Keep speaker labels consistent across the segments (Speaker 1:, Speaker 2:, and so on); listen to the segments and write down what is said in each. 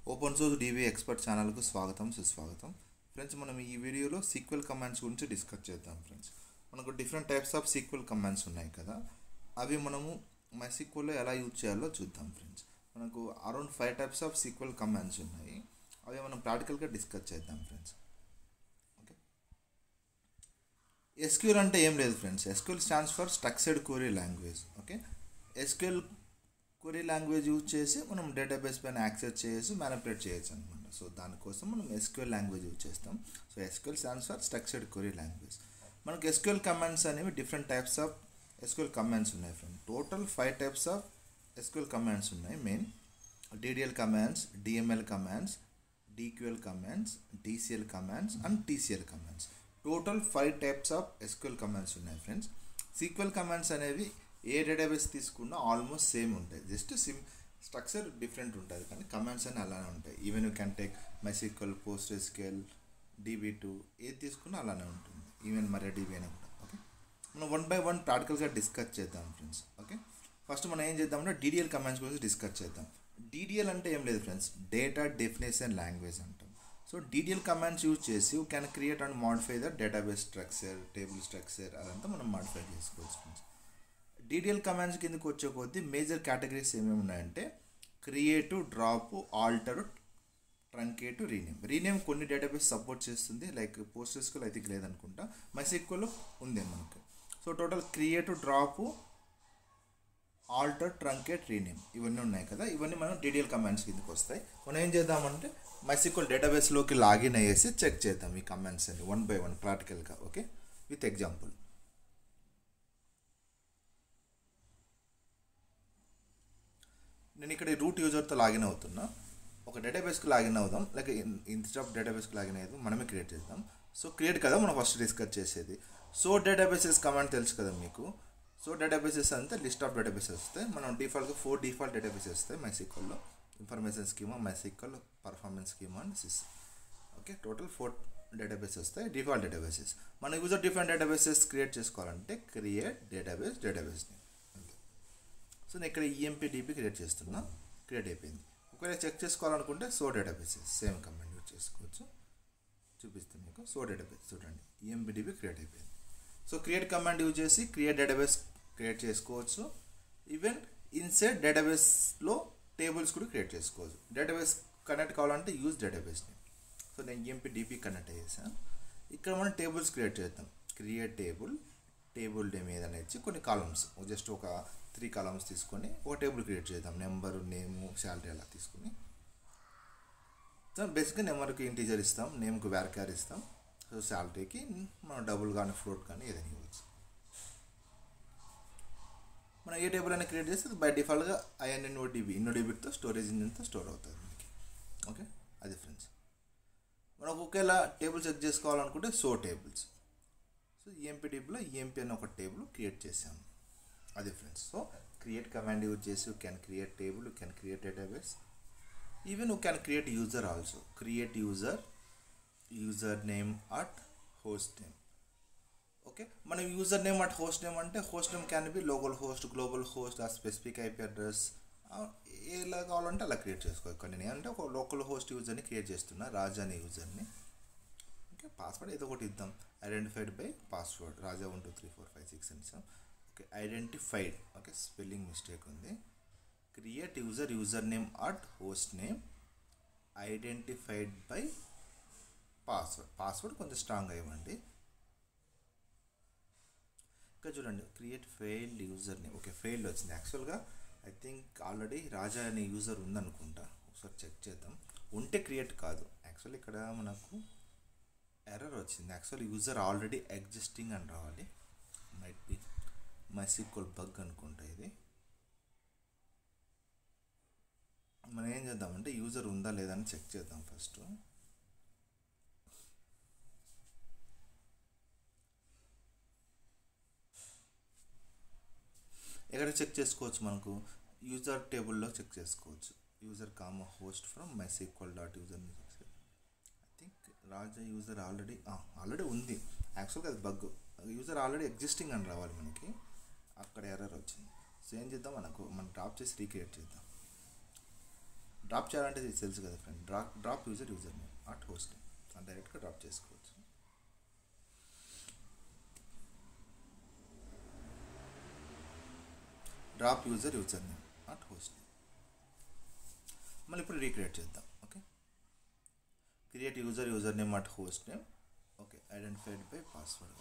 Speaker 1: open source DB expert ఛానల్కు స్వాగతం సుస్వాగతం ఫ్రెండ్స్ మనం ఈ వీడియోలో సీక్వెల్ కమాండ్స్ గురించి డిస్కస్ చేద్దాం ఫ్రెండ్స్ మనకు different types of SQL commands ఉన్నాయి కదా అవి మనము మైసీక్వెల్లో ఎలా యూజ్ చేయాలో చూద్దాం ఫ్రెండ్స్ మనకు around five types of SQL commands ఉన్నాయి అవి మనం ప్రాక్టికల్గా డిస్కస్ చేద్దాం ఫ్రెండ్స్ ఓకే ఎస్క్యూఎల్ అంటే ఏం లేదు friends SQL stands for structured query language okay SQL query language use చేసి మనం డేటాబేస్ పైన యాక్సెస్ చేయొచ్చు మ్యానిపులేట్ చేయొచ్చు అనమాట సో దానికోసం మనం ఎస్క్యూఎల్ లాంగ్వేజ్ యూజ్ చేస్తాం so SQL stands for structured query language మనకు ఎస్క్యూఎల్ కమాండ్స్ అనేవి different types of SQL commands ఉన్నాయి friend total five types of SQL commands ఉన్నాయి main DDL commands DML commands DQL commands DCL commands and TCL commands total five types of SQL commands ఉన్నాయి friends SQL commands అనేవి ఏ database తీసుకున్నా almost same ఉంటాయి just some structure different ఉంటుంది కానీ commands అన్నీ అలానే ఉంటాయి even you can take MySQL post SQL DB too ఏది తీసుకున్నా అలానే ఉంటుంది ఈవెన్ మరే డీబీ అని కూడా ఓకే మనం వన్ బై వన్ ప్రాక్టికల్గా డిస్కస్ చేద్దాం ఫ్రెండ్స్ ఓకే ఫస్ట్ మనం ఏం చేద్దామంటే డీడీఎల్ కమాండ్స్ గురించి డిస్కస్ చేద్దాం డీడీఎల్ అంటే ఏం లేదు ఫ్రెండ్స్ డేటా డెఫినేషన్ లాంగ్వేజ్ అంటాం సో డీడీఎల్ కమాండ్స్ యూజ్ చేసి you can create and modify the database structure table structure అదంతా మనం మాడిఫై చేసుకోవచ్చు ఫ్రెండ్స్ డీడీఎల్ కమాండ్స్ కిందకి వచ్చే కొద్దీ మేజర్ కేటగిరీస్ ఏమేమి ఉన్నాయంటే create drop alter truncate rename rename కొన్ని డేటాబేస్ సపోర్ట్ చేస్తుంది లైక్ పోస్టెస్కుల్ అయితే లేదనుకుంటా మైసీక్వల్ ఉంది మనకు so total create drop alter truncate rename ఇవన్నీ ఉన్నాయి కదా ఇవన్నీ మనం డీడీఎల్ కమాండ్స్ కిందకి వస్తాయి మనం ఏం చేద్దామంటే మైసీక్వల్ డేటాబేస్లోకి లాగిన్ అయ్యేసి చెక్ చేద్దాం ఈ కమాండ్స్ అన్ని వన్ బై వన్ ప్రాక్టికల్గా ఓకే విత్ ఎగ్జాంపుల్ నేను ఇక్కడ రూట్ యూజర్తో లాగిన్ అవుతున్నా ఒక డేటాబేస్కి లాగిన్ అవుదాం లేక ఇన్స్టెడ్ ఆఫ్ డేటాబేస్కి లాగిన్ అయ్యేది మనమే క్రియేట్ చేద్దాం సో క్రియేట్ కదా మనం ఫస్ట్ డిస్కస్ చేసేది సో డేటాబేసెస్ కమాండ్ తెలుసు కదా మీకు సో డేటాబేసెస్ అంతా లిస్ట్ ఆఫ్ డేటాబేసెస్ వస్తాయి మనం డిఫాల్ట్గా ఫోర్ డిఫాల్ట్ డేటాబేసెస్ వస్తాయి మైసీక్వల్లో information schema MySQL performance schema and sys okay total four database వస్తాయి డిఫాల్ట్ డేటాబేసెస్ మన యూజర్ డిఫరెంట్ డేటాబేసెస్ క్రియేట్ చేసుకోవాలంటే క్రియేట్ డేటాబేస్ డేటాబేస్ని సో నేను ఇక్కడ ఈఎంపీ డీపీ క్రియేట్ చేస్తున్నా క్రియేట్ అయిపోయింది ఒకవేళ చెక్ చేసుకోవాలనుకుంటే so databases same command use చేసుకోవచ్చు చూపిస్తాను మీకు సో డేటాబేస్ చూడండి ఈఎంపీ డీబీ క్రియేట్ అయిపోయింది సో క్రియేట్ కమాండ్ యూజ్ చేసి క్రియేట్ డేటాబేస్ క్రియేట్ చేసుకోవచ్చు ఈవెన్ ఇన్సైడ్ డేటాబేస్లో టేబుల్స్ కూడా క్రియేట్ చేసుకోవచ్చు డేటాబేస్ కనెక్ట్ కావాలంటే యూజ్ డేటాబేస్ని సో నేను ఈఎంపీ డీపీ కనెక్ట్ అయ్యేసాను ఇక్కడ మనం టేబుల్స్ క్రియేట్ చేద్దాం క్రియేట్ టేబుల్ టేబుల్ నేమ్ ఏదైనా ఇచ్చి కొన్ని కాలమ్స్ జస్ట్ ఒక త్రీ కాలమ్స్ తీసుకొని ఒక టేబుల్ క్రియేట్ చేద్దాం నెంబరు నేము శాలరీ అలా తీసుకొని సో బేసిక్గా నెంబర్కి ఇంటీజర్ ఇస్తాం నేమ్కి వ్యార్క్యార్ ఇస్తాం సో శాలరీకి మనం డబుల్ కానీ ఫ్లోట్ కానీ ఏదైనా ఇవ్వచ్చు మనం ఏ టేబుల్ అయినా క్రియేట్ చేస్తే బై డిఫాల్ట్గా ఐఎన్ఎన్ ఓటీబీ ఇన్నో డీబీతో స్టోరేజ్ ఇంజిన్తో స్టోర్ అవుతుంది మనకి ఓకే అది ఫ్రెండ్స్ మనం ఒకేలా టేబుల్ చెక్ చేసుకోవాలనుకుంటే సో టేబుల్స్ సో ఈఎంపీ టేబుల్లో ఈఎంపీ అనే ఒక టేబుల్ క్రియేట్ చేసాము అది friends so create command use చేసి you can create table you can create database even you can create user also create user user name at host name okay మనం user name at host name అంటే host name can be local host global host ఆ specific IP address ఎలా కావాలంటే అలా create చేసుకోవాలి కానీ నేను అంటే ఒక లోకల్ హోస్ట్ యూజర్ని క్రియేట్ చేస్తున్నా రాజా అనే యూజర్ని ఓకే పాస్వర్డ్ ఏదో ఒకటి ఇద్దాం identified by password Raja one two three four five six అని ఇస్తాం okay identified okay spelling mistake ఉంది create user user name at host name identified by password password కొంచెం స్ట్రాంగ్ ఇవ్వండి ఇంకా చూడండి create failed user name okay failed వచ్చింది యాక్చువల్గా I think already రాజా అనే యూజర్ ఉందనుకుంటా ఒకసారి చెక్ చేద్దాం ఉంటే క్రియేట్ కాదు యాక్చువల్లీ ఇక్కడ మనకు ఎర్రర్ వచ్చింది యాక్చువల్ యూజర్ ఆల్రెడీ ఎగ్జిస్టింగ్ అని రావాలి మైట్ బి మైసీక్వల్ బగ్ అనుకుంటా ఇది మనం ఏం చేద్దామంటే యూజర్ ఉందా లేదా అని చెక్ చేద్దాం ఫస్ట్ ఎక్కడ చెక్ చేసుకోవచ్చు మనకు యూజర్ టేబుల్లో చెక్ చేసుకోవచ్చు user comma host from MySQL dot user I think Raja user already already ఉంది యాక్చువల్గా అది బగ్ యూజర్ ఆల్రెడీ ఎగ్జిస్టింగ్ అని రావాలి మనకి అక్కడ ఎర్రర్ వచ్చింది సో ఏం చేద్దాం మనకు మనం డ్రాప్ చేసి రీక్రియేట్ చేద్దాం డ్రాప్ చేయాలంటే ఇది తెలుసు కదా friend drop drop user user name at host name డైరెక్ట్గా డ్రాప్ చేసుకోవచ్చు drop user user name at host name మళ్ళీ ఇప్పుడు రీక్రియేట్ చేద్దాం okay create user user name at host name okay identified by password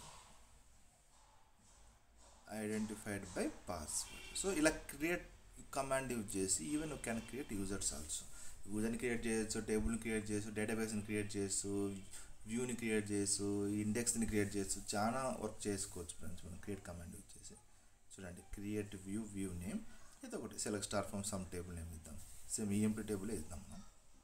Speaker 1: identified by password so ఇలా create command use చేసి even you can create users also యూజర్ని క్రియేట్ చేయొచ్చు టేబుల్ని create చేయొచ్చు డేటాబేస్ని క్రియేట్ చేయొచ్చు వ్యూని క్రియేట్ చేయొచ్చు ఇండెక్స్ని క్రియేట్ చేయొచ్చు చాలా వర్క్ చేసుకోవచ్చు ఫ్రెండ్స్ మనం క్రియేట్ కమాండ్ యూజ్ చేసి చూడండి క్రియేట్ వ్యూ వ్యూ నేమ్ ఇది ఒకటి select star from some table name ఇద్దాం సేమ్ ఈఎంపీ టేబుల్ ఇద్దాం మనం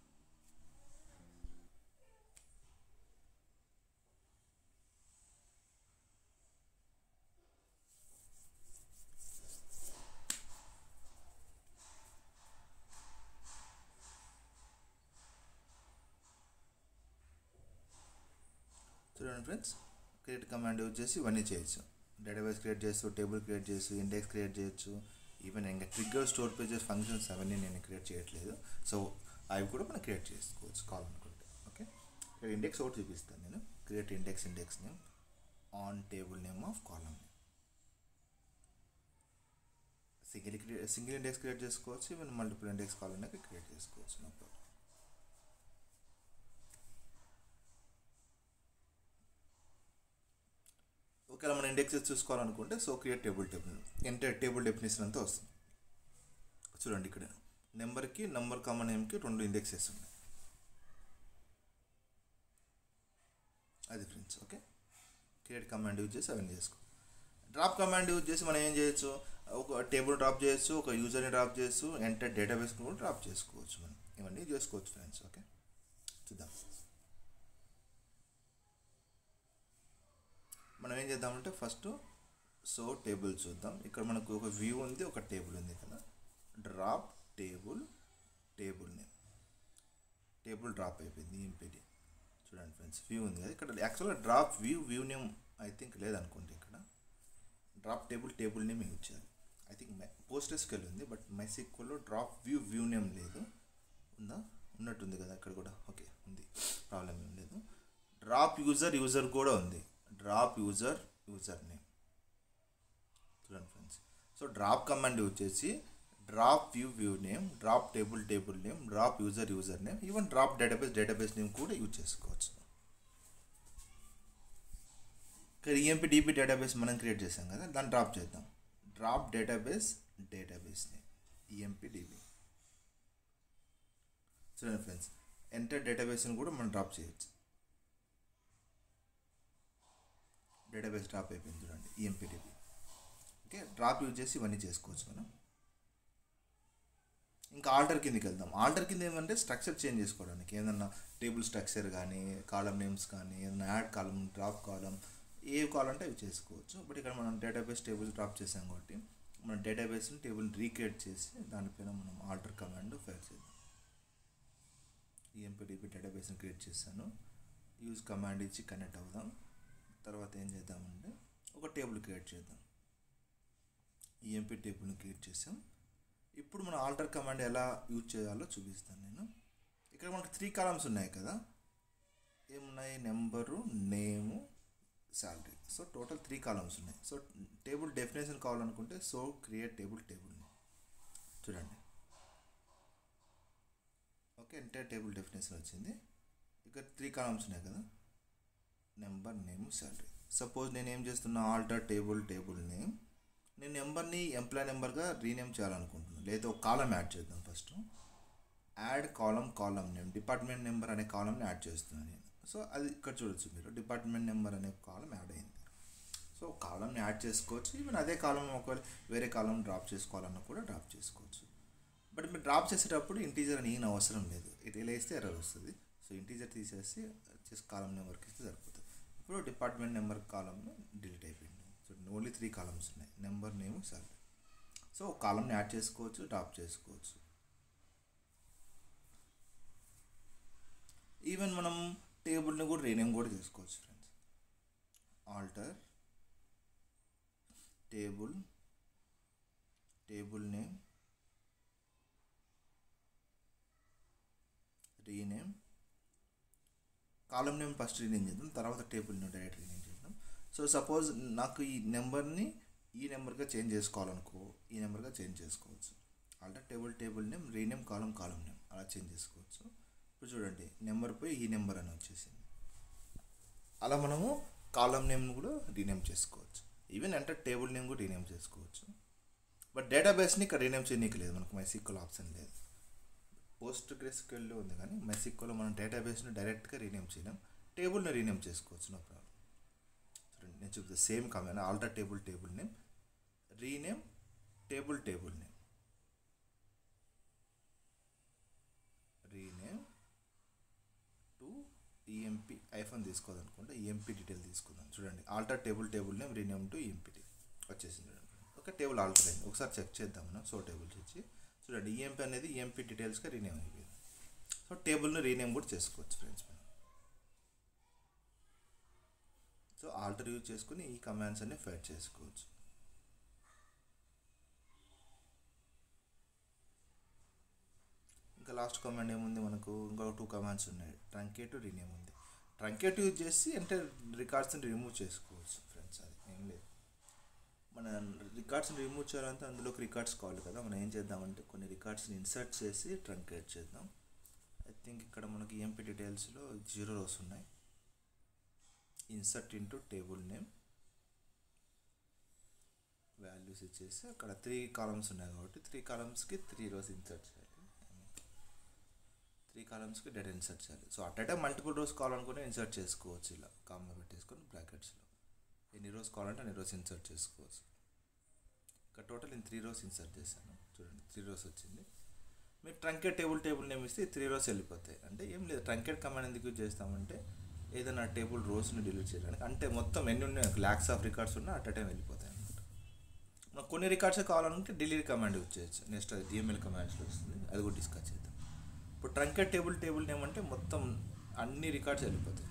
Speaker 1: చూడండి ఫ్రెండ్స్ క్రియేట్ కమాండ్ యూజ్ చేసి ఇవన్నీ చేయొచ్చు డేటాబేస్ క్రియేట్ చేయొచ్చు టేబుల్ క్రియేట్ చేయొచ్చు ఇండెక్స్ క్రియేట్ చేయొచ్చు ఈవెన్ ఇంకా ట్రిగ్గర్ స్టోర్ పేజెస్ ఫంక్షన్స్ అవన్నీ నేను క్రియేట్ చేయట్లేదు సో అవి కూడా మనం క్రియేట్ చేసుకోవచ్చు కావాలనుకుంటే ఓకే ఇక్కడ ఇండెక్స్ ఒకటి చూపిస్తాను నేను create index index name on table name of column name single create single index create చేసుకోవచ్చు ఈవెన్ మల్టిపుల్ ఇండెక్స్ కావాలన్నా క్రియేట్ చేసుకోవచ్చు నో ప్రాబ్లం ఒకవేళ మనం ఇండెక్సెస్ చూసుకోవాలనుకుంటే so create table table entire table definition అంతా వస్తుంది చూడండి ఇక్కడ నెంబర్కి నెంబర్ కామన్ నేమ్కి రెండు ఇండెక్సెస్ ఉన్నాయి అది friends okay create command use చేసి అవన్నీ చేసుకో డ్రాప్ కమాండ్ యూజ్ చేసి మనం ఏం చేయొచ్చు ఒక టేబుల్ డ్రాప్ చేయొచ్చు ఒక యూజర్ని డ్రాప్ చేయొచ్చు ఎంటర్ డేటాబేస్ని కూడా డ్రాప్ చేసుకోవచ్చు మనం ఇవన్నీ చేసుకోవచ్చు ఫ్రెండ్స్ ఓకే చూద్దాం మనం ఏం చేద్దామంటే ఫస్ట్ సో టేబుల్ చూద్దాం ఇక్కడ మనకు ఒక వ్యూ ఉంది ఒక టేబుల్ ఉంది కదా drop table table name table drop అయిపోయింది ఈఎంపీడి చూడండి ఫ్రెండ్స్ వ్యూ ఉంది కదా ఇక్కడ యాక్చువల్గా drop view view name I think లేదనుకోండి ఇక్కడ drop table table name use చేయాలి ఐ థింక్ మై పోస్టెస్కెల్ ఉంది బట్ మై సీక్వల్లో డ్రాప్ వ్యూ వ్యూ నేమ్ లేదు ఉందా ఉన్నట్టుంది కదా ఇక్కడ కూడా ఓకే ఉంది ప్రాబ్లం ఏం లేదు డ్రాప్ యూజర్ యూజర్ కూడా ఉంది డ్రాప్ యూజర్ యూజర్ నేమ్ చూడండి friends so drop command use చేసి drop view view name drop table table name drop user user name even drop database database name కూడా use చేసుకోవచ్చు ఇక్కడ EMP DP database మనం create చేసాం కదా దాన్ని drop చేద్దాం drop database database name EMP DB చూడండి ఫ్రెండ్స్ ఎంటర్ డేటాబేస్ని కూడా మనం డ్రాప్ చేయొచ్చు డేటాబేస్ డ్రాప్ అయిపోయింది చూడండి ఈఎంపీడీబీ ఓకే డ్రాప్ యూజ్ చేసి ఇవన్నీ చేసుకోవచ్చు మనం ఇంకా ఆల్టర్ కిందకి వెళ్దాం ఆల్టర్ కింద ఏమంటే స్ట్రక్చర్ చేంజ్ చేసుకోవడానికి ఏదన్నా టేబుల్ స్ట్రక్చర్ కానీ కాలం నేమ్స్ కానీ ఏదైనా యాడ్ కాలం డ్రాప్ కాలం ఏ కావాలంటే అవి చేసుకోవచ్చు బట్ ఇక్కడ మనం డేటాబేస్ టేబుల్ డ్రాప్ చేసాం కాబట్టి మన డేటాబేస్ని టేబుల్ రీక్రియేట్ చేసి దానిపైన మనం ఆల్టర్ కమాండ్ ఫైర్ చేద్దాం ఈఎంపీడీపీ డేటాబేస్ని క్రియేట్ చేశాను యూజ్ కమాండ్ ఇచ్చి కనెక్ట్ అవుదాం తర్వాత ఏం చేద్దామంటే ఒక టేబుల్ క్రియేట్ చేద్దాం ఈఎంపీ టేబుల్ని క్రియేట్ చేసాం ఇప్పుడు మన ఆల్టర్ కమాండ్ ఎలా యూజ్ చేయాలో చూపిస్తాను నేను ఇక్కడ మనకు త్రీ కాలమ్స్ ఉన్నాయి కదా ఏమున్నాయి number name salary so total three columns ఉన్నాయి సో టేబుల్ డెఫినేషన్ కావాలనుకుంటే సో క్రియేట్ టేబుల్ టేబుల్ చూడండి ఓకే ఎంటైర్ టేబుల్ డెఫినేషన్ వచ్చింది ఇక్కడ త్రీ కాలమ్స్ ఉన్నాయి కదా నెంబర్ నేమ్ శాలరీ సపోజ్ నేను ఏం చేస్తున్నా ఆల్టర్ టేబుల్ టేబుల్ నేమ్ నేను నెంబర్ని ఎంప్లాయ్ నెంబర్గా రీనేమ్ చేయాలనుకుంటున్నాను లేదా ఒక కాలం యాడ్ చేద్దాం first add column column name department number అనే కాలంని యాడ్ చేస్తున్నాను నేను సో అది ఇక్కడ చూడొచ్చు మీరు డిపార్ట్మెంట్ నెంబర్ అనే కాలం యాడ్ అయింది సో కాలంని యాడ్ చేసుకోవచ్చు ఈవెన్ అదే కాలం ఒకవేళ వేరే కాలం డ్రాప్ చేసుకోవాలన్నా కూడా డ్రాప్ చేసుకోవచ్చు బట్ మీరు డ్రాప్ చేసేటప్పుడు ఇంటీజర్ అని ఈయన అవసరం లేదు ఇది ఇలా వేస్తే ఎర్రర్ వస్తుంది సో ఇంటీజర్ తీసేసి జస్ట్ కాలం నెంబర్కి ఇస్తే సరిపోతుంది ఇప్పుడు డిపార్ట్మెంట్ నెంబర్ కాలం డిలీట్ అయిపోయింది సో ఓన్లీ త్రీ కాలమ్స్ ఉన్నాయి నెంబర్ నేమ్ సాలరీ సో ఒక కాలంని యాడ్ చేసుకోవచ్చు డ్రాప్ చేసుకోవచ్చు ఈవెన్ మనం టేబుల్ని కూడా రీనేమ్ కూడా చేసుకోవచ్చు friends alter table table name rename column name first rename చేద్దాం తర్వాత టేబుల్ నేమ్ డైరెక్ట్ రీనేమ్ చేద్దాం సో సపోజ్ నాకు ఈ నెంబర్ని ఈ నెంబర్గా చేంజ్ చేసుకోవాలనుకో ఈ నెంబర్గా చేంజ్ చేసుకోవచ్చు అంటే table table name rename column column name అలా చేంజ్ చేసుకోవచ్చు ఇప్పుడు చూడండి నెంబర్ పోయి ఈ నెంబర్ అని వచ్చేసింది అలా మనము కాలం నేమ్ కూడా రీనేమ్ చేసుకోవచ్చు ఈవెన్ అంటే టేబుల్ నేమ్ కూడా రీనేమ్ చేసుకోవచ్చు బట్ డేటాబేస్ని ఇక్కడ రీనేమ్ చేయనీకి లేదు మనకు మైసిక్వల్ ఆప్షన్ లేదు పోస్ట్ గ్రెస్క్యూఎల్లో ఉంది కానీ మెసిక్కోలో మనం డేటాబేస్ని డైరెక్ట్గా రీనేమ్ చేయలేం టేబుల్ని రీనేమ్ చేసుకోవచ్చు నో ప్రాబ్లం చూడండి నేను చూపిస్తే same comment alter table table name rename table table name rename to EMP ఐఫోన్ తీసుకోవాలనుకుంటే ఈఎంపి డీటెయిల్ తీసుకుందాం చూడండి alter table table name rename to EMP వచ్చేసింది చూడండి ఒక టేబుల్ ఆల్టర్ అయింది ఒకసారి చెక్ చేద్దాం మనం సో టేబుల్స్ వచ్చి చూడండి ఈఎంపీ అనేది ఈఎంపీ డీటెయిల్స్గా రీనేమ్ అయిపోయింది సో టేబుల్ని రీనేమ్ కూడా చేసుకోవచ్చు ఫ్రెండ్స్ మనం సో ఆల్టర్ యూజ్ చేసుకుని ఈ కమాండ్స్ అన్ని ఫైట్ చేసుకోవచ్చు ఇంకా లాస్ట్ కమాండ్ ఏముంది మనకు ఇంకా టూ కమాండ్స్ ఉన్నాయి ట్రంకేట్ రీనేమ్ ఉంది ట్రంకేట్ యూజ్ చేసి అంటే రికార్డ్స్ని రిమూవ్ చేసుకోవచ్చు ఫ్రెండ్స్ అది ఏం లేదు మన రికార్డ్స్ని రిమూవ్ చేయాలంటే అందులోకి రికార్డ్స్ కావాలి కదా మనం ఏం చేద్దామంటే కొన్ని రికార్డ్స్ని ఇన్సర్ట్ చేసి ట్రంకేట్ చేద్దాం ఐ థింక్ ఇక్కడ మనకి ఎంపీ డీటెయిల్స్లో జీరో రోస్ ఉన్నాయి insert into table name values ఇచ్చేసి అక్కడ త్రీ కాలమ్స్ ఉన్నాయి కాబట్టి త్రీ కాలమ్స్కి త్రీ రోస్ ఇన్సర్ట్ చేయాలి త్రీ కాలమ్స్కి డేటా ఇన్సర్ట్ చేయాలి so at time multiple rows కావాలనుకుని ఇన్సర్ట్ చేసుకోవచ్చు ఇలా కామ్గా పెట్టేసుకొని బ్రాకెట్స్లో ఎన్ని రోస్ కావాలంటే అన్ని రోస్ ఇన్సర్ట్ చేసుకోవచ్చు ఇక్కడ టోటల్ నేను త్రీ రోస్ ఇన్సర్ట్ చేశాను చూడండి త్రీ రోస్ వచ్చింది మీరు ట్రంకెట్ టేబుల్ టేబుల్ నేమ్ ఇస్తే త్రీ రోస్ వెళ్ళిపోతాయి అంటే ఏం లేదు ట్రంకెట్ కమాండ్ ఎందుకు యూజ్ చేస్తామంటే ఏదైనా టేబుల్ రోస్ని డిలీట్ చేయడానికి అంటే మొత్తం ఎన్ని ఉన్నాయి ల్యాక్స్ ఆఫ్ రికార్డ్స్ ఉన్నా అట్ టైం వెళ్ళిపోతాయి అనమాట మనకు కొన్ని రికార్డ్స్ కావాలంటే డిలీట్ కమాండ్ యూజ్ చేయొచ్చు నెక్స్ట్ అది డిఎంఎల్ కమాండ్స్లో వస్తుంది అది కూడా డిస్కస్ చేద్దాం ఇప్పుడు ట్రంకెట్ టేబుల్ టేబుల్ నేమ్ అంటే మొత్తం అన్ని రికార్డ్స్ వెళ్ళిపోతాయి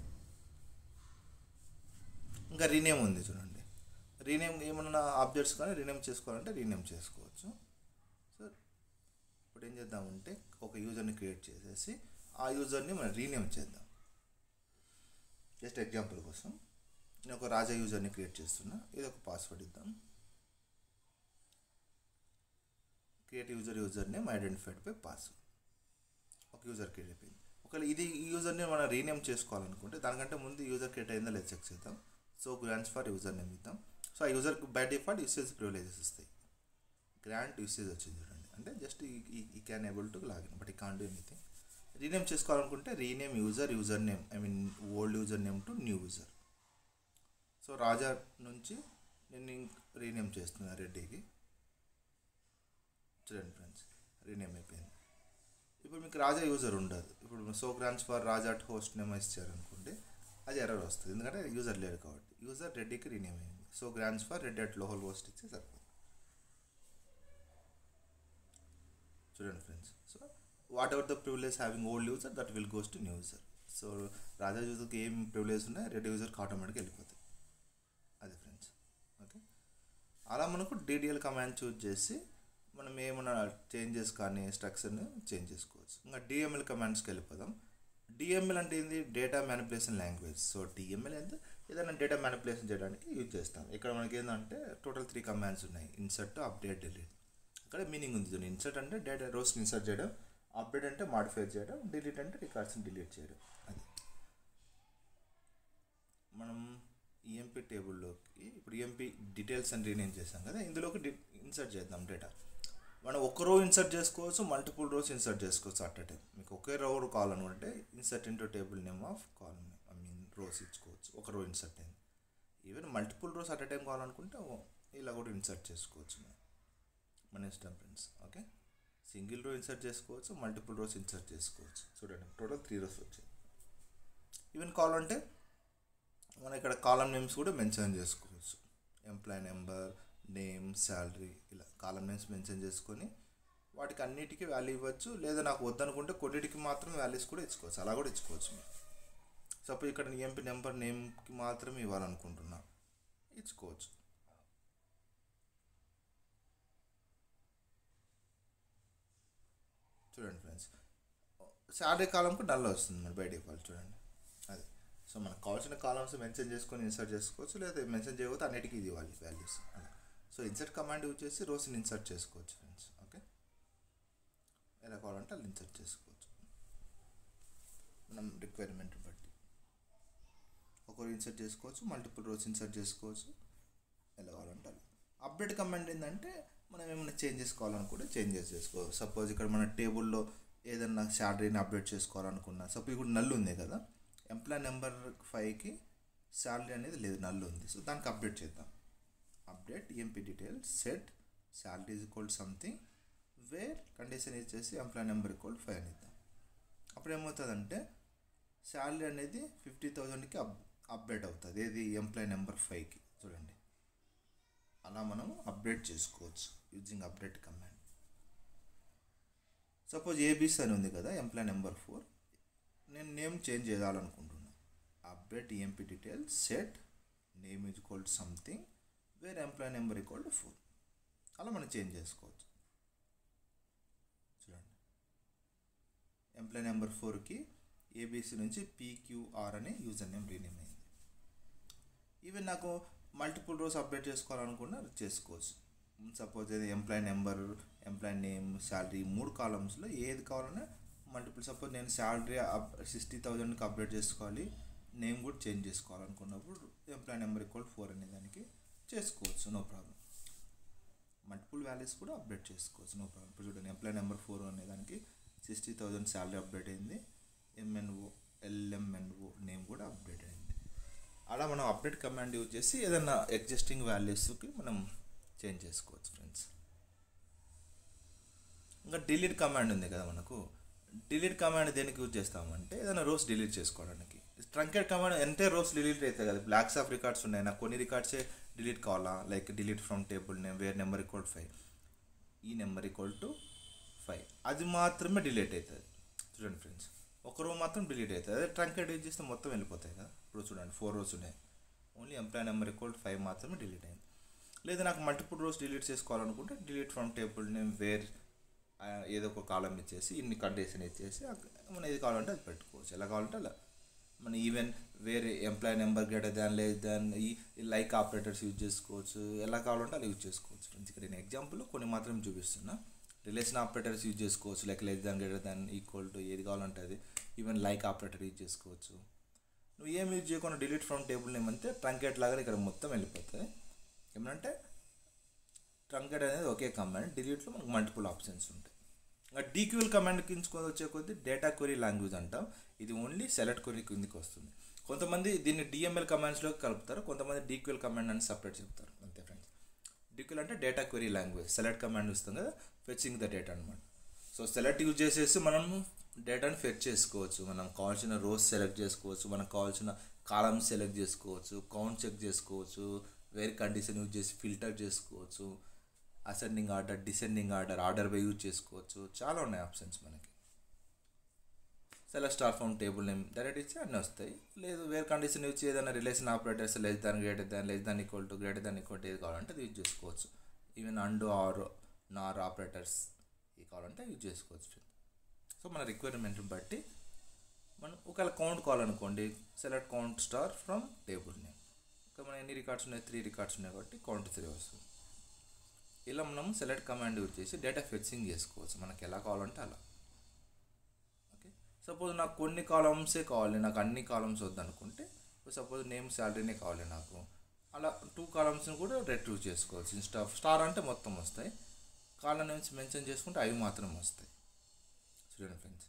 Speaker 1: ఇంకా రీనేమ్ ఉంది చూడండి రీనేమ్ ఏమన్నా ఆబ్జెక్ట్స్ కానీ రీనేమ్ చేసుకోవాలంటే రీనేమ్ చేసుకోవచ్చు సో ఇప్పుడు ఏం చేద్దామంటే ఒక యూజర్ని క్రియేట్ చేసేసి ఆ యూజర్ని మనం రీనేమ్ చేద్దాం జస్ట్ ఎగ్జాంపుల్ కోసం నేను ఒక రాజా యూజర్ని క్రియేట్ చేస్తున్నా ఇది ఒక పాస్వర్డ్ ఇద్దాం create user user name identified by password ఒక యూజర్ క్రియేట్ అయిపోయింది ఒకవేళ ఇది ఈ యూజర్ని మనం రీనేమ్ చేసుకోవాలనుకుంటే దానికంటే ముందు యూజర్ క్రియేట్ అయిందో లేదు చెక్ చేద్దాం so grants for user name ఇద్దాం సో ఆ యూజర్కి బై డిఫాల్ట్ యూసేజ్ ప్రివిలేజెస్ వస్తాయి గ్రాంట్ యూసేజ్ వచ్చింది చూడండి అంటే just he can able to login but he can do anything rename చేసుకోవాలనుకుంటే rename user user name I mean old user name to new user so Raja నుంచి నేను rename చేస్తున్నా రెడ్డికి చూడండి ఫ్రెండ్స్ రీనేమ్ అయిపోయింది ఇప్పుడు మీకు రాజా యూజర్ ఉండదు ఇప్పుడు so grants for Raja at host name ఇచ్చారనుకోండి అది ఎర్రర్ వస్తుంది ఎందుకంటే యూజర్ లేడు కాబట్టి యూజర్ రెడ్డికి రీనేమ్ అయింది so grants for Reddy at లోహల్ హోస్ట్ ఇస్తే సరిపోతుంది చూడండి friends so whatever the privilege having old user that will goes to new user so Raja యూజర్కి ఏం ప్రివిలేజ్ ఉన్నాయి రెడ్డి యూజర్కి ఆటోమేటిక్గా వెళ్ళిపోతాయి అది ఫ్రెండ్స్ ఓకే అలా మనకు డీడీఎల్ కమాండ్ చూజ్ చేసి మనం ఏమైనా చేంజెస్ కానీ స్ట్రక్చర్ని చేంజ్ చేసుకోవచ్చు ఇంకా డిఎంఎల్ కమాండ్స్కి వెళ్ళిపోదాం డిఎంఎల్ అంటే ఏంది data manipulation language so DML అంటే ఏదైనా డేటా మ్యానిపులేషన్ చేయడానికి యూజ్ చేస్తాం ఇక్కడ మనకి ఏంటంటే టోటల్ త్రీ కమాండ్స్ ఉన్నాయి ఇన్సర్ట్ అప్డేట్ డిలీట్ ఇక్కడ మీనింగ్ ఉంది చూడండి ఇన్సర్ట్ అంటే డేటా రోస్ని ఇన్సర్ట్ చేయడం అప్డేట్ అంటే మాడిఫై చేయడం డిలీట్ అంటే రికార్డ్స్ని డిలీట్ చేయడం అది మనం ఈఎంపీ టేబుల్లోకి ఇప్పుడు ఈఎంపీ డీటెయిల్స్ అని రీనేమ్ చేసాం కదా ఇందులోకి ఇన్సర్ట్ చేద్దాం డేటా మనం ఒక రో ఇన్సర్ట్ చేసుకోవచ్చు మల్టిపుల్ రోస్ ఇన్సర్ట్ చేసుకోవచ్చు అట్ టైం మీకు ఒకే రో కావాలనుకుంటే insert into table name of column I mean rows ఇచ్చుకోవచ్చు ఒక రో ఇన్సర్ట్ అయింది even multiple rows at time కావాలనుకుంటే ఇలా కూడా ఇన్సర్ట్ చేసుకోవచ్చు మనం మన ఇష్టం friends okay single row insert చేసుకోవచ్చు మల్టిపుల్ రోస్ ఇన్సర్ట్ చేసుకోవచ్చు చూడండి టోటల్ త్రీ రోస్ వచ్చాయి ఈవెన్ కావాలంటే మనం ఇక్కడ కాలం నేమ్స్ కూడా మెన్షన్ చేసుకోవచ్చు ఎంప్లాయ్ నెంబర్ నేమ్ శాలరీ ఇలా కాలం నేమ్స్ మెన్షన్ చేసుకొని వాటికి అన్నిటికీ వాల్యూ ఇవ్వచ్చు లేదా నాకు వద్దనుకుంటే కొన్నిటికి మాత్రం వాల్యూస్ కూడా ఇచ్చుకోవచ్చు అలా కూడా ఇచ్చుకోవచ్చు మీరు సపోజ్ ఇక్కడ ఎంపీ నెంబర్ నేమ్కి మాత్రమే ఇవ్వాలనుకుంటున్నా ఇచ్చుకోవచ్చు చూడండి ఫ్రెండ్స్ శాలరీ కాలంకు డల్ వస్తుంది మరి బై డిఫాల్ట్ చూడండి అది సో మనకు కావాల్సిన కాలమ్స్ మెన్షన్ చేసుకొని ఇన్సర్ట్ చేసుకోవచ్చు లేదా మెన్షన్ చేయకపోతే అన్నిటికీ ఇది ఇవ్వాలి వాల్యూస్ అలా సో ఇన్సర్ట్ కమాండ్ యూజ్ చేసి రోస్ని ఇన్సర్ట్ చేసుకోవచ్చు ఫ్రెండ్స్ ఓకే ఎలా కావాలంటే అలా ఇన్సర్ట్ చేసుకోవచ్చు మనం రిక్వైర్మెంట్ బట్టి ఒకరు ఇన్సర్ట్ చేసుకోవచ్చు మల్టిపుల్ రోస్ ఇన్సర్ట్ చేసుకోవచ్చు ఎలా కావాలంటే అలా అప్డేట్ కమాండ్ ఏంటంటే మనం ఏమైనా చేంజెస్ కావాలనుకుంటే చేంజెస్ చేసుకోవచ్చు సపోజ్ ఇక్కడ మన టేబుల్లో ఏదన్నా శాలరీని అప్డేట్ చేసుకోవాలనుకున్నా సపోజ్ ఇప్పుడు నల్లు ఉంది కదా ఎంప్లాయ్ నెంబర్ ఫైవ్కి శాలరీ అనేది లేదు నల్లు ఉంది సో దానికి అప్డేట్ చేద్దాం update EMP details set salary is equal something where condition ఇచ్చేసి ఎంప్లాయ్ నెంబర్ ఈక్వల్ ఫైవ్ అని ఇద్దాం అప్పుడు ఏమవుతుందంటే శాలరీ అనేది ఫిఫ్టీ థౌజండ్కి అప్ అప్డేట్ అవుతుంది ఏది ఎంప్లాయ్ నెంబర్ ఫైవ్కి చూడండి అలా మనం అప్డేట్ చేసుకోవచ్చు using update command suppose ABC అని ఉంది కదా ఎంప్లాయ్ నెంబర్ ఫోర్ నేను నేమ్ చేంజ్ చేయాలనుకుంటున్నాను update EMP details set name is equal to something where employee number equal to four అలా మనం చేంజ్ చేసుకోవచ్చు చూడండి ఎంప్లాయ్ నెంబర్ ఫోర్కి ఏబీసీ నుంచి పీక్యూఆర్ అనే యూజర్ నేమ్ రీనేమ్ అయింది ఈవెన్ నాకు మల్టిపుల్ రోస్ అప్డేట్ చేసుకోవాలనుకున్నా చేసుకోవచ్చు సపోజ్ ఏది employee number employee name salary మూడు కాలమ్స్లో ఏది కావాలన్నా మల్టిపుల్ సపోజ్ నేను శాలరీ సిక్స్టీ థౌజండ్కి అప్డేట్ చేసుకోవాలి నేమ్ కూడా చేంజ్ చేసుకోవాలనుకున్నప్పుడు ఎంప్లాయ్ నెంబర్ ఈక్వల్ ఫోర్ అనే దానికి చేసుకోవచ్చు నో ప్రాబ్లం మల్టిపుల్ వాల్యూస్ కూడా అప్డేట్ చేసుకోవచ్చు నో ప్రాబ్లం ఇప్పుడు చూడండి ఎంప్లాయ్ నెంబర్ ఫోర్ అనే దానికి సిక్స్టీ థౌజండ్ శాలరీ అప్డేట్ అయింది ఎంఎన్ఓ ఎల్ఎంఎన్ఓ నేమ్ కూడా అప్డేట్ అయింది అలా మనం అప్డేట్ కమాండ్ యూజ్ చేసి ఏదైనా ఎగ్జిస్టింగ్ వాల్యూస్కి మనం చేంజ్ చేసుకోవచ్చు ఫ్రెండ్స్ ఇంకా డిలీట్ కమాండ్ ఉంది కదా మనకు డిలీట్ కమాండ్ దేనికి యూజ్ చేస్తామంటే ఏదైనా రోస్ డిలీట్ చేసుకోవడానికి ట్రంకెట్ కమాండ్ ఎంటే రోస్ డిలీట్ అవుతాయి కదా బ్లాక్స్ ఆఫ్ రికార్డ్స్ ఉన్నాయి నాకు కొన్ని రికార్డ్సే డిలీట్ కావాలా like delete from table name where number equal five ఈ నెంబర్ ఈక్వల్ టు ఫైవ్ అది మాత్రమే డిలీట్ అవుతుంది చూడండి ఫ్రెండ్స్ ఒక రో మాత్రం డిలీట్ అవుతుంది అదే ట్రంకెట్ యూజ్ చేస్తే మొత్తం వెళ్ళిపోతాయి కదా ఇప్పుడు చూడండి ఫోర్ రోస్ ఉన్నాయి only employee number equal five మాత్రమే డిలీట్ అయింది లేదా నాకు మల్టిపుల్ రోస్ డిలీట్ చేసుకోవాలనుకుంటే delete from table name where ఏదో ఒక కాలం ఇచ్చేసి ఇన్ని కండిషన్ ఇచ్చేసి మనం ఏది కావాలంటే అది పెట్టుకోవచ్చు ఎలా కావాలంటే అలా మన ఈవెన్ వేరే ఎంప్లాయ్ నెంబర్ గ్రేటర్ దాన్ లేదు దాన్ ఈ లైక్ ఆపరేటర్స్ యూజ్ చేసుకోవచ్చు ఎలా కావాలంటే అలా యూజ్ చేసుకోవచ్చు ఫ్రెండ్స్ ఇక్కడ నేను ఎగ్జాంపుల్ కొన్ని మాత్రం చూపిస్తున్నా రిలేషన్ ఆపరేటర్స్ యూజ్ చేసుకోవచ్చు like less than greater than equal to ఏది కావాలంటే అది ఈవెన్ లైక్ ఆపరేటర్ యూజ్ చేసుకోవచ్చు నువ్వు ఏం యూజ్ చేయకుండా డిలీట్ ఫ్రమ్ టేబుల్ నేమ్ అంటే ట్రంకెట్ లాగా ఇక్కడ మొత్తం వెళ్ళిపోతుంది ఏమంటే ట్రంకెట్ అనేది ఒకే కమాండ్ డిలీట్లో మనకు మల్టిపుల్ ఆప్షన్స్ ఉంటాయి ఇంకా డీక్యూఎల్ కమాండ్ కించుకొని వచ్చే కొద్దీ డేటా క్వరీ లాంగ్వేజ్ అంటాం ఇది ఓన్లీ సెలెక్ట్ క్వరీ కిందికి వస్తుంది కొంతమంది దీన్ని డిఎంఎల్ కమాండ్స్లోకి కలుపుతారు కొంతమంది డీక్యూఎల్ కమాండ్ అని సపరేట్ చెప్తారు అంతే ఫ్రెండ్స్ డీక్యూఎల్ అంటే data query language select command వస్తుంది కదా ఫెచింగ్ ద డేటా అనమాట సో సెలెక్ట్ యూజ్ చేసేసి మనం డేటాని ఫెచ్ చేసుకోవచ్చు మనం కావాల్సిన రోస్ సెలెక్ట్ చేసుకోవచ్చు మనకు కావాల్సిన కాలమ్స్ సెలెక్ట్ చేసుకోవచ్చు కౌంట్ చెక్ చేసుకోవచ్చు వేరే కండిషన్ యూజ్ చేసి ఫిల్టర్ చేసుకోవచ్చు ascending order descending order order by use చేసుకోవచ్చు చాలా ఉన్నాయి ఆప్షన్స్ మనకి select star from table name direct ఇచ్చి అన్నీ వస్తాయి లేదు వేరే కండిషన్ యూజ్ ఏదైనా relation operators less than greater than less than equal to greater than equal to ఏది కావాలంటే అది యూజ్ చేసుకోవచ్చు even and or nor operators ఇది కావాలంటే యూజ్ చేసుకోవచ్చు సో మన రిక్వైర్మెంట్ని బట్టి మనం ఒకవేళ కౌంట్ కావాలనుకోండి select count star from table name ఇంకా మన ఎన్ని రికార్డ్స్ ఉన్నాయి త్రీ రికార్డ్స్ ఉన్నాయి కాబట్టి కౌంట్ త్రీ వస్తుంది ఇలా మనం సెలెక్ట్ కమాండ్ యూజ్ చేసి డేటా ఫెచ్చింగ్ చేసుకోవచ్చు మనకి ఎలా కావాలంటే అలా ఓకే సపోజ్ నాకు కొన్ని కాలమ్సే కావాలి నాకు అన్ని కాలమ్స్ వద్దనుకుంటే సపోజ్ నేమ్ శాలరీనే కావాలి నాకు అలా టూ కాలమ్స్ని కూడా రెట్రూవ్ చేసుకోవచ్చు ఇన్స్టా స్టార్ అంటే మొత్తం వస్తాయి కాలం నేమ్స్ మెన్షన్ చేసుకుంటే అవి మాత్రం వస్తాయి చూడండి ఫ్రెండ్స్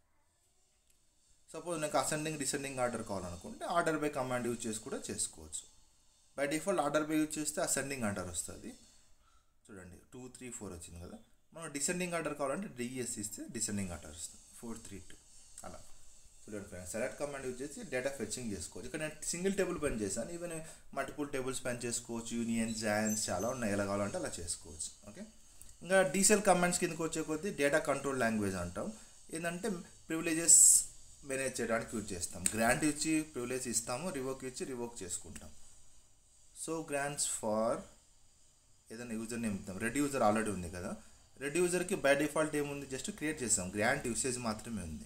Speaker 1: సపోజ్ నాకు అసెండింగ్ డిసెండింగ్ ఆర్డర్ కావాలనుకుంటే ఆర్డర్ బై కమాండ్ యూజ్ చేసి కూడా చేసుకోవచ్చు by default order by use చేస్తే అసెండింగ్ ఆర్డర్ వస్తుంది చూడండి టూ త్రీ ఫోర్ వచ్చింది కదా మనం డిసెండింగ్ ఆర్డర్ కావాలంటే డిఎస్ ఇస్తే డిసెండింగ్ ఆర్డర్ వస్తుంది ఫోర్ త్రీ టూ అలా చూడండి ఫ్రెండ్స్ సెలెక్ట్ కమాండ్ యూజ్ చేసి డేటా ఫెచ్చింగ్ చేసుకోవచ్చు ఇక్కడ నేను సింగిల్ టేబుల్ పని చేశాను ఈవెన్ మల్టిపుల్ టేబుల్స్ పని చేసుకోవచ్చు యూనియన్ జాయిన్స్ చాలా ఉన్నాయి ఎలా కావాలంటే అలా చేసుకోవచ్చు ఓకే ఇంకా డీసెల్ కమాండ్స్ కిందకి వచ్చే కొద్దీ డేటా కంట్రోల్ లాంగ్వేజ్ అంటాం ఏంటంటే ప్రివిలేజెస్ మేనేజ్ చేయడానికి యూజ్ చేస్తాం గ్రాంట్ ఇచ్చి ప్రివిలేజ్ ఇస్తాము రివోక్ ఇచ్చి రివోక్ చేసుకుంటాం సో గ్రాంట్స్ ఫార్ ఏదైనా యూజర్ నేమ్ ఇద్దాం రెడ్ యూజర్ ఆల్రెడీ ఉంది కదా రెడ్ యూజర్కి బై డిఫాల్ట్ ఏముంది జస్ట్ క్రియేట్ చేసాం గ్రాంట్ యూసేజ్ మాత్రమే ఉంది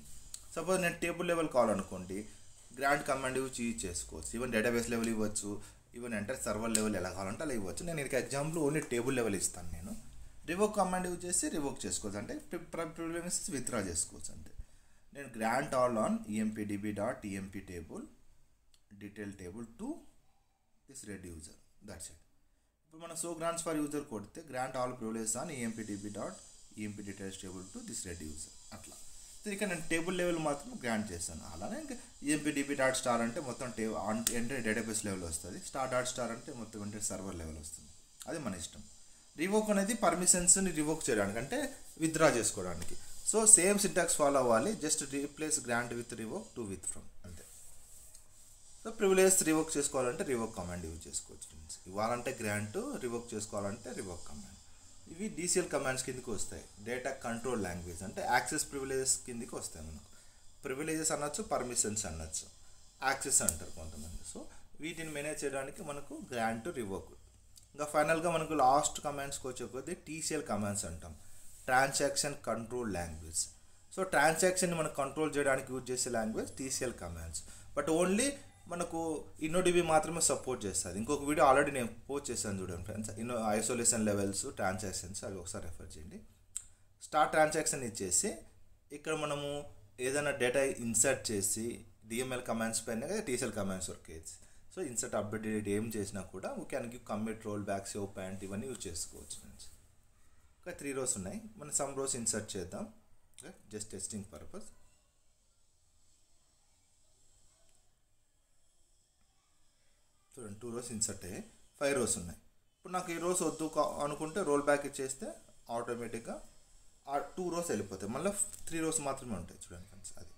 Speaker 1: సపోజ్ నేను టేబుల్ లెవెల్ కావాలనుకోండి గ్రాండ్ కమాండ్ యూజ్ యూజ్ చేసుకోవచ్చు ఈవెన్ డేటాబేస్ లెవెల్ ఇవ్వచ్చు ఈవెన్ ఎంటర్ సర్వర్ లెవెల్ ఎలా కావాలంటే అలా ఇవ్వచ్చు నేను ఇక్కడ ఎగ్జాంపుల్ ఓన్లీ టేబుల్ లెవెల్ ఇస్తాను నేను రివోక్ కమాండ్ యూజ్ చేసి రివోక్ చేసుకోవచ్చు అంటే ప్రివిలేజెస్ విత్డ్రా చేసుకోవచ్చు అంటే నేను grant all on E M P D B dot E M P table detail table to this red user that's it ఇప్పుడు మనం సో గ్రాంట్స్ ఫర్ యూజర్ కొడితే grant all privileges on E M P D B dot E M P details table to this red user అట్లా so ఇక్కడ నేను table level మాత్రం grant చేస్తాను అలానే ఇంకా ఈఎంపీడిబి డాట్ స్టార్ అంటే మొత్తం టే అంటే డేటాబేస్ లెవెల్ వస్తుంది స్టార్ డాట్ స్టార్ అంటే మొత్తం అంటే సర్వర్ లెవెల్ వస్తుంది అది మన ఇష్టం రివోక్ అనేది పర్మిషన్స్ని రివోక్ చేయడానికి అంటే విత్డ్రా చేసుకోవడానికి సో సేమ్ సింటాక్స్ ఫాలో అవ్వాలి just replace grant with revoke to with from అంతే సో ప్రివిలేజ్ రివోక్ చేసుకోవాలంటే రివోక్ కమాండ్ యూజ్ చేసుకోవచ్చు ఫ్రెండ్స్ ఇవ్వాలంటే గ్రాంట్ రివోక్ చేసుకోవాలంటే రివోక్ కమాండ్ ఇవి డీసీఎల్ కమాండ్స్ కిందకి వస్తాయి డేటా కంట్రోల్ లాంగ్వేజ్ అంటే యాక్సెస్ ప్రివిలేజెస్ కిందకి వస్తాయి మనకు ప్రివిలేజెస్ అనొచ్చు పర్మిషన్స్ అనొచ్చు యాక్సెస్ అంటారు కొంతమంది సో వీటిని మేనేజ్ చేయడానికి మనకు గ్రాంట్ రివోక్ ఇంకా ఫైనల్గా మనకు లాస్ట్ కమాండ్స్కి వచ్చే కొద్దీ టీసీఎల్ కమాండ్స్ అంటాం ట్రాన్సాక్షన్ కంట్రోల్ లాంగ్వేజ్ సో ట్రాన్సాక్షన్ని మనం కంట్రోల్ చేయడానికి యూజ్ చేసే language TCL commands but only మనకు ఇన్నోడిబి మాత్రమే సపోర్ట్ చేస్తుంది ఇంకొక వీడియో ఆల్రెడీ నేను పోస్ట్ చేశాను చూడండి friends Inno isolation levels transactions అవి ఒకసారి రెఫర్ చేయండి స్టార్ట్ ట్రాన్సాక్షన్ ఇచ్చేసి ఇక్కడ మనము ఏదైనా డేటా ఇన్సర్ట్ చేసి డిఎంఎల్ కమాండ్స్ పైన టీసీఎల్ కమాండ్స్ వర్క్ అయ్యేది సో ఇన్సర్ట్ అప్డేట్ ఏం చేసినా కూడా we can give commit roll back save point ఇవన్నీ యూజ్ చేసుకోవచ్చు ఫ్రెండ్స్ ఇంకా త్రీ రోస్ ఉన్నాయి మనం సమ్ రోస్ ఇన్సర్ట్ చేద్దాం జస్ట్ టెస్టింగ్ పర్పస్ చూడండి టూ రోస్ ఇన్సర్ట్ అయ్యాయి ఫైవ్ రోస్ ఉన్నాయి ఇప్పుడు నాకు ఈ రోస్ వద్దు కా- అనుకుంటే రోల్ బ్యాక్ ఇచ్చేస్తే ఆటోమేటిక్గా ఆ టూ రోస్ వెళ్ళిపోతాయి మళ్ళీ త్రీ రోస్ మాత్రమే ఉంటాయి చూడండి ఫ్రెండ్స్ అది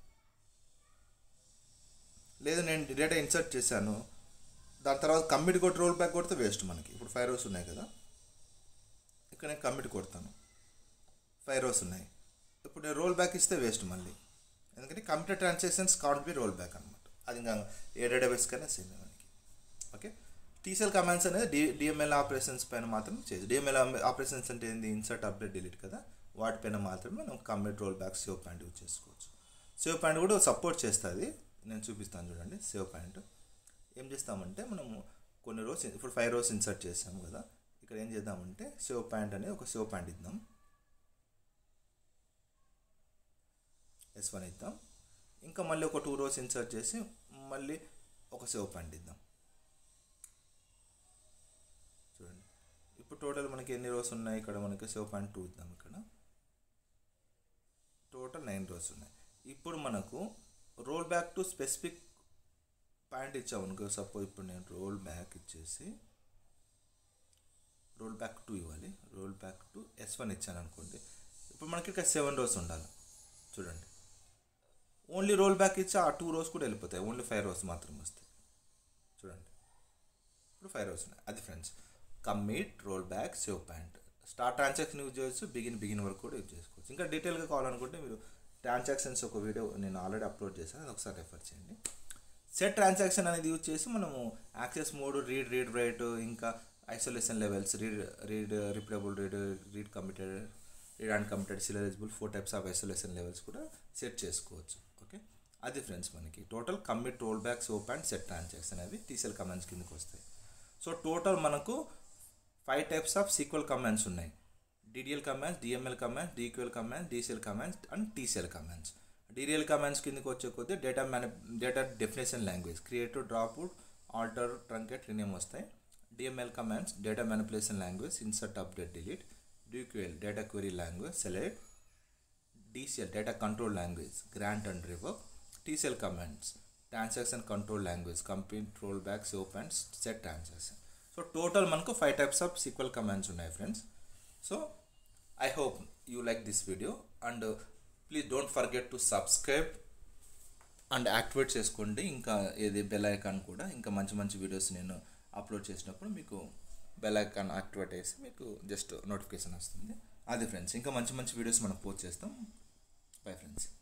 Speaker 1: లేదు నేను డేటా ఇన్సర్ట్ చేశాను దాని తర్వాత కమ్మిట్ కొట్టి రోల్ బ్యాక్ కొడితే వేస్ట్ మనకి ఇప్పుడు ఫైవ్ రోస్ ఉన్నాయి కదా ఇక్కడ నేను కమ్మిట్ కొడతాను ఫైవ్ రోస్ ఉన్నాయి ఇప్పుడు నేను రోల్ బ్యాక్ ఇస్తే వేస్ట్ మళ్ళీ ఎందుకంటే computer transactions can't be roll back అనమాట అది ఇంకా ఏ డేటాబేస్ కన్నా సేమ్ మనకి ఓకే టీసీఎల్ కమాండ్స్ అనేది డి డిఎంఎల్ ఆపరేషన్స్ పైన మాత్రం చేయదు డిఎంఎల్ ఆపరేషన్స్ అంటే ఏంది ఇన్సర్ట్ అప్డేట్ డిలీట్ కదా వాటిపైన మాత్రమే మనం commit roll back save point use చేసుకోవచ్చు సేవ్ పాయింట్ కూడా సపోర్ట్ చేస్తుంది నేను చూపిస్తాను చూడండి సేవ్ పాయింట్ ఏం చేస్తామంటే మనము కొన్ని రోజు ఇప్పుడు ఫైవ్ రోస్ ఇన్సర్ట్ చేసాము కదా ఇక్కడ ఏం చేద్దామంటే సేవ్ పాయింట్ అనేది ఒక సేవ్ పాయింట్ ఇద్దాం ఎస్ వన్ ఇద్దాం ఇంకా మళ్ళీ ఒక టూ రోస్ ఇన్సర్ట్ చేసి మళ్ళీ ఒక సేవ్ పాయింట్ ఇద్దాం చూడండి ఇప్పుడు టోటల్ మనకి ఎన్ని రోస్ ఉన్నాయి ఇక్కడ మనకి సేవ్ పాయింట్ టూ ఇద్దాం ఇక్కడ టోటల్ నైన్ రోస్ ఉన్నాయి ఇప్పుడు మనకు roll back to specific point ఇచ్చాము అనుకో సపోజ్ ఇప్పుడు నేను రోల్ బ్యాక్ ఇచ్చేసి రోల్ బ్యాక్ టూ ఇవ్వాలి roll back to S one ఇచ్చాను అనుకోండి ఇప్పుడు మనకి ఇక్కడ సెవెన్ రోస్ ఉండాలి చూడండి ఓన్లీ రోల్ బ్యాక్ ఇచ్చి ఆ టూ రోస్ కూడా వెళ్ళిపోతాయి ఓన్లీ ఫైవ్ రోస్ మాత్రం వస్తాయి చూడండి ఇప్పుడు ఫైవ్ రోస్ ఉన్నాయి అది friends commit roll back save point start transaction use చేయొచ్చు బిగిన్ బిగిన్ వరకు కూడా యూజ్ చేసుకోవచ్చు ఇంకా డీటెయిల్గా కావాలనుకుంటే మీరు ట్రాన్సాక్షన్స్ ఒక వీడియో నేను ఆల్రెడీ అప్లోడ్ చేశాను అది ఒకసారి రెఫర్ చేయండి సెట్ ట్రాన్సాక్షన్ అనేది యూజ్ చేసి మనము access mode read read write ఇంకా isolation levels read read repeatable read read committed read and committed serializable four types of isolation levels కూడా సెట్ చేసుకోవచ్చు ఓకే అది ఫ్రెండ్స్ మనకి total commit roll back savepoint and set transaction అవి TCL commands కిందకి వస్తాయి so total మనకు five types of SQL commands ఉన్నాయి DDL commands DML commands DQL commands DCL commands and TCL commands DDL commands కిందకి వచ్చే కొద్దీ data మ్యాన data definition language create drop alter truncate rename వస్తాయి DML commands data manipulation language insert update delete DQL data query language select DCL data control language grant and revoke TCL commands transaction control language commit roll back save and set transaction so total మనకు five types of SQL commands ఉన్నాయి friends so I hope you like this video and please don't forget to subscribe and activate చేసుకోండి ఇంకా ఏది bell icon కూడా ఇంకా మంచి మంచి videos నేను అప్లోడ్ చేసినప్పుడు మీకు బెల్ ఐకాన్ యాక్టివేట్ చేసి మీకు జస్ట్ నోటిఫికేషన్ వస్తుంది అది ఫ్రెండ్స్ ఇంకా మంచి మంచి వీడియోస్ మనం పోస్ట్ చేస్తాం బై ఫ్రెండ్స్